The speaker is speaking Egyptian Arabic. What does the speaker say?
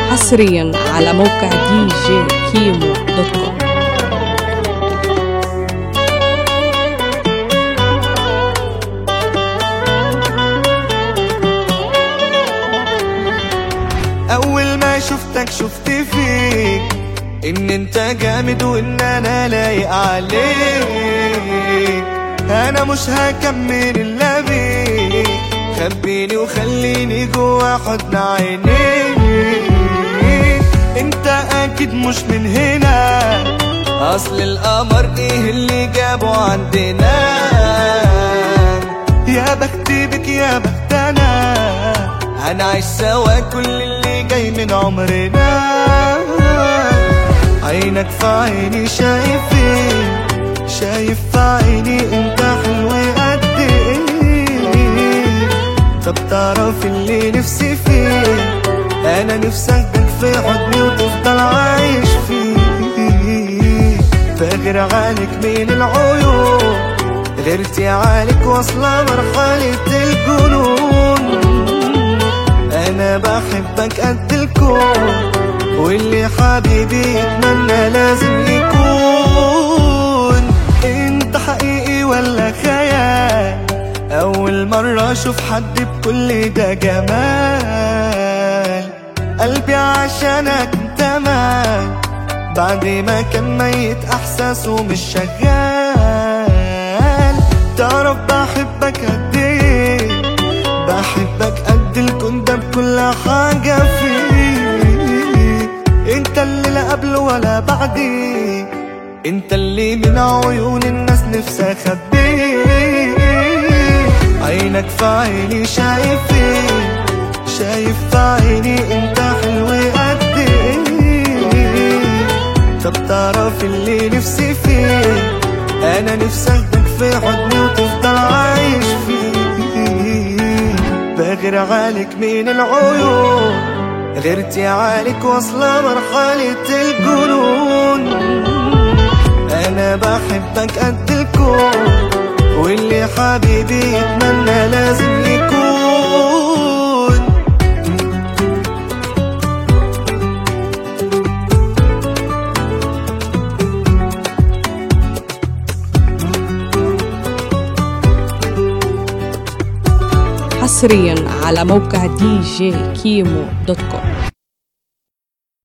حصريا على موقع دي جي كيمو دوت كوم اول ما شفتك شفت فيك ان انت جامد وان انا لايق عليك انا مش هكمل الا بيك خبيني وخليني جوا حضن عينيك انت اكيد مش من هنا اصل القمر ايه اللي جابه عندنا يا بختي بك يا بختنا هنعيش سوا كل اللي جاي من عمرنا عينك في عيني شايفين شايف في عيني انت حلو قد ايه طب تعرف اللي نفسي فيه انا نفسي اخدك في حضني وتفضل عايش فيه فاغير عليك من العيون غيرتي عليك واصلة مرحلة الجنون انا بحبك قد الكون واللي حبيبي يتمنى لازم يكون انت حقيقي ولا خيال اول مرة اشوف حد بكل ده جمال قلبي عشانك انت مات بعد ما كان ميت احساسه مش شغال تعرف بحبك قد ايه بحبك قد الكون ده بكل حاجة فيه انت اللي لا قبل ولا بعدي انت اللي من عيون الناس نفسي اخبيه عينك في عيني شايفين شايف في عيني انت حلو قد ايه طب تعرف اللي نفسي فيه انا نفسي اخدك في حضني وتفضل عايش فيه بغير عليك من العيون غيرتي عليك واصلة مرحلة الجنون انا بحبك قد الكون واللي حبيبي يتمنى لازم يكون حصريا على موقع دي جي كيمو دوت كوم